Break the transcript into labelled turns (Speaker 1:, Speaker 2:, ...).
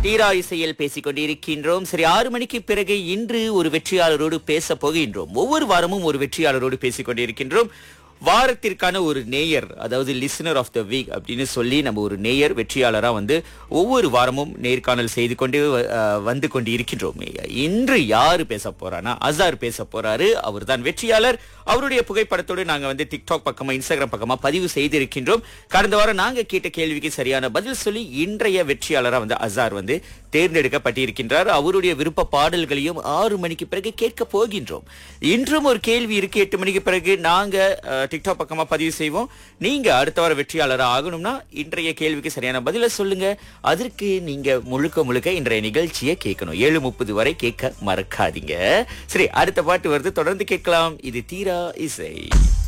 Speaker 1: தீரா இசையில் பேசிக் கொண்டிருக்கின்றோம் சரி ஆறு மணிக்கு பிறகு இன்று ஒரு வெற்றியாளரோடு பேச போகின்றோம் ஒவ்வொரு வாரமும் ஒரு வெற்றியாளரோடு பேசிக் கொண்டிருக்கின்றோம் வாரத்திற்கான ஒரு நேயர் அதாவது லிசனர் ஆஃப் த வீக் அப்படின்னு சொல்லி நம்ம ஒரு நேயர் வெற்றியாளரா வந்து ஒவ்வொரு வாரமும் நேர்காணல் செய்து கொண்டு அஹ், வந்து கொண்டு இருக்கின்றோம் இன்று யாரு பேச போறானா அசார் பேச போறாரு அவர்தான் வெற்றியாளர் அவருடைய புகைப்படத்தோடு நாங்க வந்து டிக்டாக் பக்கமா இன்ஸ்டாகிராம் பக்கமா பதிவு செய்திருக்கின்றோம் கடந்த வாரம் நாங்க கேட்ட கேள்விக்கு சரியான பதில் சொல்லி இன்றைய வெற்றியாளரா வந்து அசார் வந்து தேர்ந்தெடுக்கப்பட்டிருக்கின்றார் அவருடைய விருப்ப பாடல்களையும் ஆறு மணிக்கு பிறகு கேட்க போகின்றோம் இன்றும் ஒரு கேள்வி இருக்கு எட்டு மணிக்கு பிறகு நாங்க அஹ், டிக்டாக் பக்கமா பதிவு செய்வோம் நீங்க அடுத்த வாரம் வெற்றியாளராக ஆகணும்னா இன்றைய கேள்விக்கு சரியான பதில சொல்லுங்க அதற்கு நீங்க முழுக்க முழுக்க இன்றைய நிகழ்ச்சியை கேட்கணும் ஏழு முப்பது வரை கேட்க மறக்காதீங்க சரி அடுத்த பாட்டு வருது தொடர்ந்து கேட்கலாம் இது தீரா இசை